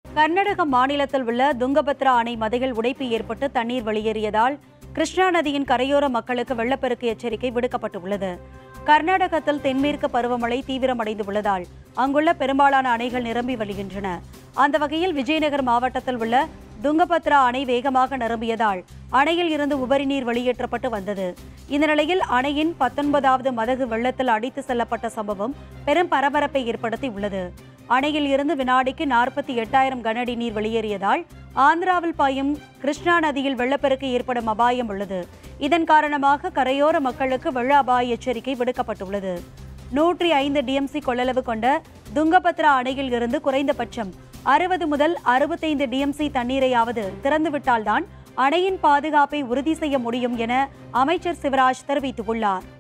கர்நாடக மாநிலத்தில் உள்ள துங்கபத்ரா அணை மதைகள் உடைப்பு ஏற்பட்டு தண்ணீர் வெளியேறியதால் கிருஷ்ணா நதியின் கரையோர மக்களுக்கு வெள்ளப்பெருக்கு எச்சரிக்கை விடுக்கப்பட்டுள்ளது கர்நாடகத்தில் தென்மேற்கு பருவமழை தீவிரமடைந்து உள்ளதால் அங்குள்ள பெரும்பாலான அணைகள் நிரம்பி வழிகின்றன அந்த வகையில் விஜயநகர் மாவட்டத்தில் உள்ள துங்கபத்ரா அணை வேகமாக நிரம்பியதால் அணையில் இருந்து உபரி நீர் வெளியேற்றப்பட்டு வந்தது இந்த நிலையில் அணையின் பத்தொன்பதாவது மதகு வெள்ளத்தில் அடித்து செல்லப்பட்ட சம்பவம் பெரும் பரபரப்பை ஏற்படுத்தி உள்ளது அணையில் இருந்து வினாடிக்கு நாற்பத்தி எட்டாயிரம் கனஅடி நீர் வெளியேறியதால் ஆந்திராவில் பாயும் கிருஷ்ணா நதியில் வெள்ளப்பெருக்கு ஏற்படும் அபாயம் உள்ளது இதன் காரணமாக கரையோர மக்களுக்கு வெள்ள அபாய எச்சரிக்கை விடுக்கப்பட்டுள்ளது நூற்றி ஐந்து டிஎம்சி கொள்ளளவு கொண்ட துங்கபத்ரா அணையில் இருந்து குறைந்தபட்சம் அறுபது முதல் அறுபத்தைந்து டிஎம்சி தண்ணீரையாவது திறந்துவிட்டால்தான் அணையின் பாதுகாப்பை உறுதி செய்ய முடியும் என அமைச்சர் சிவராஜ் தெரிவித்துள்ளார்